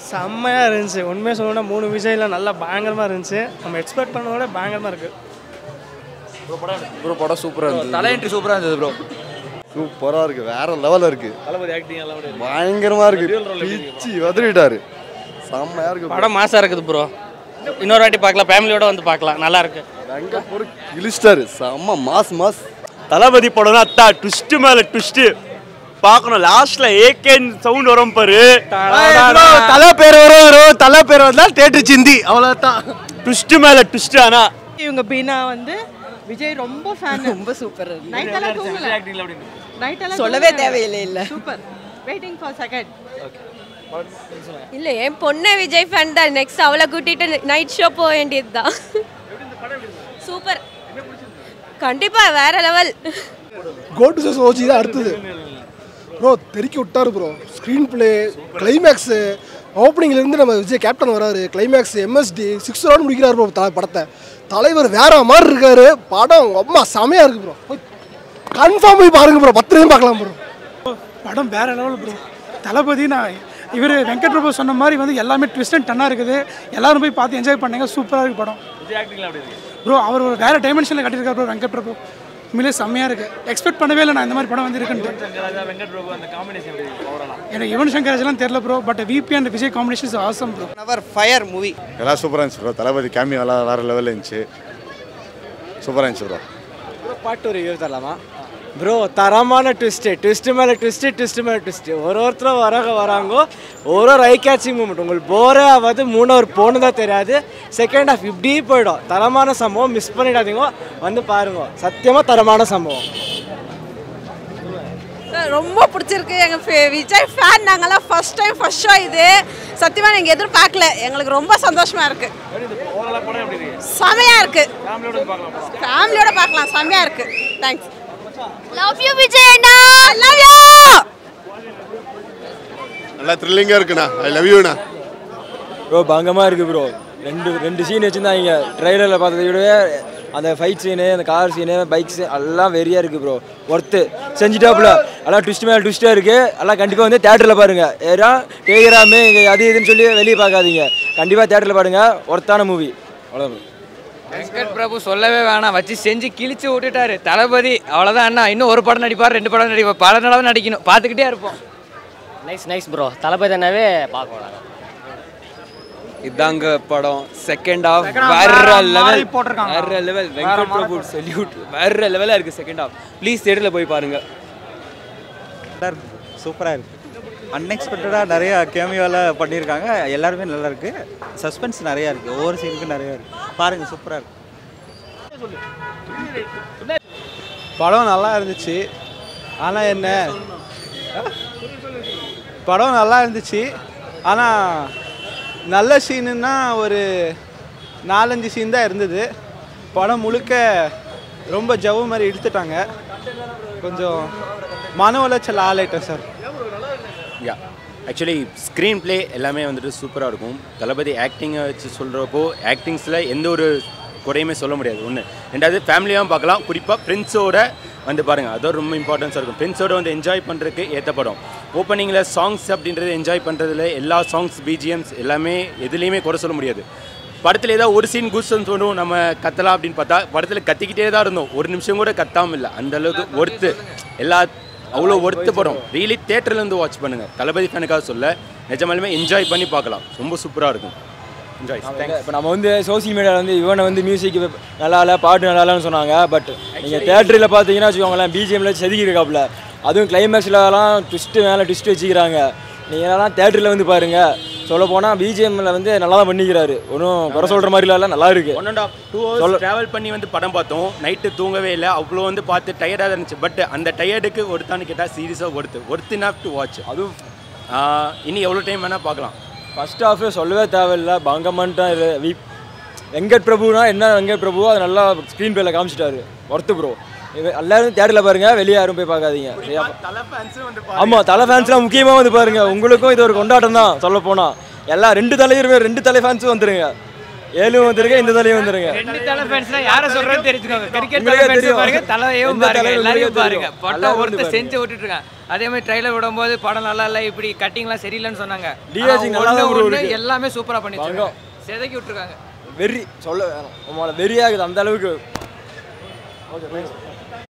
செம்மையாக இருந்துச்சு உண்மையாக சொல்லணும்னா மூணு விஜய்லாம் நல்லா பயங்கரமாக இருந்துச்சு நம்ம எக்ஸ்பெக்ட் பண்ணத விட பயங்கரமாக இருக்குது ப்ரோ படம் சூப்பராக இருந்தது தலை என்ட்ரி சூப்பராக இருந்தது ப்ரோ சூப்பராக இருக்கு வேற லெவலில் இருக்கு தளபதி ஆக்டிங் எல்லாம் பயங்கரமா இருக்கு பிச்சு வதறிட்டாரு செம்மையா இருக்கு படம் மாசாக இருக்குது ப்ரோ இன்னொரு வாட்டி பார்க்கலாம் ஃபேமிலியோட வந்து பார்க்கலாம் நல்லா இருக்கு எங்க பொறு இழிச்சிட்டாரு செம்ம மாஸ் மாஸ் தளபதி படம்னா அத்தா ட்விஸ்ட் மேல ட்விஸ்ட் பார்க்கணும் லாஸ்ட்ல ஏகேன் சவுண்ட் வரும் பாரு தலை பேர் வரும் வரும் தலை பேர் வந்தால் தேட்டு சிந்தி அவ்வளோதான் ட்விஸ்ட் மேல ட்விஸ்ட் ஆனா இவங்க பீனா வந்து விஜய் ரொம்ப ஃபேன் ரொம்ப சூப்பர் நைட் எல்லாம் தூங்கல நைட் எல்லாம் சொல்லவே தேவையில்லை இல்ல சூப்பர் வெயிட்டிங் ஃபார் செகண்ட் இல்ல என் பொண்ணு விஜய் ஃபேன் தான் நெக்ஸ்ட் அவளை கூட்டிட்டு நைட் ஷோ போக வேண்டியது தான் சூப்பர் கண்டிப்பா வேற லெவல் கோட்டு சோஸ் ஓச்சி தான் அடுத்தது ப்ரோ தெறிக்கி விட்டாரு ப்ரோ ஸ்க்ரீன் பிளே கிளைமேக்ஸு ஓப்பனிங்லேருந்து நம்ம விஜய் கேப்டன் வராரு கிளைமேக்ஸ் எம்எஸ்டி சிக்ஸ் ரவுண்ட் முடிக்கிறாரு ப்ரோ த படத்தை தலைவர் வேற மாதிரி இருக்காரு படம் அம்மா செமையாக இருக்கு ப்ரோ போய் கன்ஃபார்ம் போய் பாருங்க ப்ரோ பத்து நிமிஷம் பார்க்கலாம் ப்ரோ படம் வேற லெவல் ப்ரோ தளபதி நான் இவர் வெங்கட் பிரபு சொன்ன மாதிரி வந்து எல்லாமே ட்விஸ்ட் அண்ட் டன்னாக இருக்குது எல்லாரும் போய் பார்த்து என்ஜாய் பண்ணுங்க சூப்பராக இருக்கு படம் ப்ரோ அவர் ஒரு வேற டைமென்ஷனில் கட்டியிருக்காரு ப்ரோ வெங்கட் பிரபு உண்மையிலே செம்மையாக இருக்கு எக்ஸ்பெக்ட் பண்ணவே இல்லை நான் இந்த மாதிரி படம் வந்து இருக்குன்ட்டு எனக்கு யுவன் சங்கர் ராஜெல்லாம் தெரியல bro but VP and Vijay combination is awesome bro அவர் ஃபயர் மூவி எல்லாம் சூப்பராக இருந்துச்சு ப்ரோ தளபதி கேமியோ எல்லாம் வேற லெவலில் இருந்துச்சு சூப்பராக இருந்துச்சு ப்ரோ பாட்டு ரிவ்யூ தரலாமா ப்ரோ தரமான ட்விஸ்ட்டு ட்விஸ்ட்டு மேலே ட்விஸ்ட்டு ட்விஸ்ட்டு மேலே ட்விஸ்ட்டு ஒரு ஒருத்தரும் வராங்க வராங்கோ ஒரு ஒரு ஐ கேட்சிங் மூமெண்ட் உங்களுக்கு போரே ஆகாது மூணு போன்னு தான் தெரியாது செகண்ட் ஹாஃப் இப்படி போயிடும் தரமான சம்பவம் மிஸ் பண்ணிடாதீங்க வந்து பாருங்க சத்தியமாக தரமான சம்பவம் ரொம்ப பிடிச்சிருக்கு எங்க விஜய் ஃபேன் நாங்கெல்லாம் ஃபர்ஸ்ட் டைம் ஃபர்ஸ்ட் ஷோ இது சத்தியமா நீங்க எதிர்பார்க்கல எங்களுக்கு ரொம்ப சந்தோஷமா இருக்கு செமையா இருக்கு ஃபேமிலியோட பார்க்கலாம் செமையா இருக்கு தேங்க்ஸ் லவ் யூ விஜய் அண்ணா லவ் யூ நல்லா த்ரில்லிங்காக இருக்குண்ணா ஐ லவ் யூண்ணா ப்ரோ பங்கமாக இருக்குது ப்ரோ ரெண்டு ரெண்டு சீன் வச்சுருந்தாங்க ட்ரெய்லரில் பார்த்ததை விடவே அந்த ஃபைட் சீனு அந்த கார் சீனு பைக் சீன் எல்லாம் வெறியாக இருக்குது ப்ரோ ஒர்த்து செஞ்சுட்டாப்புல எல்லாம் ட்விஸ்ட் மேலே ட்விஸ்ட்டாக இருக்குது எல்லாம் கண்டிப்பாக வந்து தேட்டரில் பாருங்கள் ஏன்னா டெலிகிராமு இங்கே அது இதுன்னு சொல்லி வெளியே பார்க்காதீங்க கண்டிப்பாக தேட்டரில் பாருங்கள் ஒர்த்தான மூவி அவ்வளோதான் வெங்கட் பிரபு சொல்லவே வேணாம் வச்சு செஞ்சு கிழிச்சு விட்டுட்டாரு தளபதி அவ்வளோதான் அண்ணா இன்னும் ஒரு படம் நடிப்பார் ரெண்டு படம் நடிப்பார் பல நடவை நடிக்கணும் பார்த்துக்கிட்டே இருப்போம் நைஸ் நைஸ் ப்ரோ தளபதி என்னவே பார்க்கலாம் இதாங்க படம் செகண்ட் ஹாஃப் வேற லெவல் வேற லெவல் வெங்கட் பிரபு சல்யூட் வேற லெவலாக இருக்கு செகண்ட் ஹாஃப் ப்ளீஸ் தேட்டரில் போய் பாருங்க சூப்பராக இருக்குது அன்எக்ஸ்பெக்டடாக நிறைய கேமியோவில் பண்ணியிருக்காங்க எல்லாருமே நல்லா இருக்கு சஸ்பென்ஸ் நிறையா இருக்குது ஒவ்வொரு சீனுக்கும் நிறையா இருக்குது பாருங்கள் சூப்பராக இருக்கு படம் நல்லா இருந்துச்சு ஆனால் என்ன படம் நல்லா இருந்துச்சு ஆனால் நல்ல சீனுன்னா ஒரு நாலஞ்சு சீன் தான் இருந்தது படம் முழுக்க ரொம்ப ஜவ்வு மாதிரி இழுத்துட்டாங்க கொஞ்சம் மன உளைச்சல் ஆளாயிட்டேன் sir yeah actually screen play எல்லாமே வந்துட்டு சூப்பராக இருக்கும் தளபதி ஆக்டிங்கை வச்சு சொல்கிறப்போ ஆக்டிங்ஸில் எந்த ஒரு குறையுமே சொல்ல முடியாது ஒன்று ரெண்டாவது ஃபேமிலியாகவும் பார்க்கலாம் குறிப்பாக ஃப்ரெண்ட்ஸோட வந்து பாருங்கள் அதோட ரொம்ப இம்பார்ட்டன்ஸாக இருக்கும் ஃப்ரெண்ட்ஸோட வந்து என்ஜாய் பண்ணுறதுக்கு ஏற்ற படம் ஓப்பனிங்கில் சாங்ஸ் அப்படின்றது என்ஜாய் பண்ணுறதுல எல்லா சாங்ஸ் பிஜிஎம்ஸ் எல்லாமே எதுலேயுமே குறை சொல்ல முடியாது படத்தில் ஏதாவது ஒரு சீன் குஸ்ன்னு தோணும் நம்ம கத்தலாம் அப்படின்னு பார்த்தா படத்தில் கத்திக்கிட்டே தான் இருந்தோம் ஒரு நிமிஷம் கூட கத்தாமல் இல்லை அந்த அளவுக்கு ஒர்த்து எல்லா அவ்வளோ ஒர்த்து படம் ரியலி தேட்டர்லேருந்து வாட்ச் பண்ணுங்கள் தளபதி ஃபேனுக்காக சொல்ல நிஜமாலுமே என்ஜாய் பண்ணி பார்க்கலாம் ரொம்ப சூப்பராக இருக்கும் என்ஜாய் தேங்க்ஸ் இப்போ நம்ம வந்து சோசியல் மீடியாவில் வந்து இவனை வந்து மியூசிக் நல்லா இல்லை பாட்டு நல்லா இல்லைன்னு சொன்னாங்க பட் நீங்கள் தேட்டரில் பார்த்தீங்கன்னா வச்சுக்கோங்களேன் பிஜிஎம்ல செதுக்கி இருக்காப்புல அதுவும் கிளைமேக்ஸ்லலாம் ட்விஸ்ட்டு மேலே ட்விஸ்ட் வச்சுக்கிறாங்க நீங்கள்லாம் தேட்டரில் வந்து பாருங்கள் சொல்ல போனால் பிஜிஎம்ல வந்து நல்லா தான் பண்ணிக்கிறாரு ஒன்றும் குறை சொல்கிற மாதிரி இல்லை நல்லா இருக்கு one and half two hours travel பண்ணி வந்து படம் பார்த்தோம் நைட்டு தூங்கவே இல்லை அவ்வளோ வந்து பார்த்து டயர்டாக இருந்துச்சு பட் அந்த டயர்டுக்கு ஒருத்தான்னு கேட்டால் சீரியஸாக ஒருத்து ஒர்த் இனஃப் டு வாட்ச் அதுவும் இனி எவ்வளோ டைம் வேணால் பார்க்கலாம் ஃபர்ஸ்ட் ஹாஃப் சொல்லவே தேவையில்லை பங்கமன்ட்டா இது வி வெங்கட் பிரபுனா என்ன வெங்கட் பிரபு அது நல்லா ஸ்க்ரீன் பிளேல காமிச்சிட்டாரு ஒர்த்து ப்ரோ எல்லாரும் தேட்டரில் பாருங்க வெளியே யாரும் போய் பார்க்காதீங்க சரியா ஆமாம் தலை ஃபேன்ஸ்லாம் முக்கியமாக வந்து பாருங்க உங்களுக்கும் இது ஒரு கொண்டாட்டம் தான் சொல்ல போனால் எல்லா ரெண்டு தலைவருமே ரெண்டு தலை ஃபேன்ஸும் வந்துருங்க ஏழு வந்துருங்க இந்த தலையும் வந்துருங்க ரெண்டு தலை ஃபேன்ஸ்னா யாரை சொல்றது தெரிஞ்சுக்கோங்க கிரிக்கெட் உங்களுக்கே தலை ஃபேன்ஸ் தெரியும். பாருங்க தலையையும் எந்த பாருங்க தலையும் எல்லாரையும் உங்களுக்கே பாருங்க தெரியும். பட்டம் எல்லாரும் ஒருத்தர் வந்து செஞ்சு விட்டுட்டு இருக்கான் அதே மாதிரி ட்ரைலர் விடும்போது படம் நல்லா இல்லை இப்படி கட்டிங்லாம் சரியில்லைன்னு சொன்னாங்க DSG ஆனா நல்லா தான் ஒண்ணு bro ஒண்ணு இருக்கு. எல்லாமே சூப்பரா பண்ணி பங்கம். செதுக்கி விட்டுருக்காங்க வெறி சொல்ல வேணாம் உமால வெறியாகுது அந்த அளவுக்கு ஓகே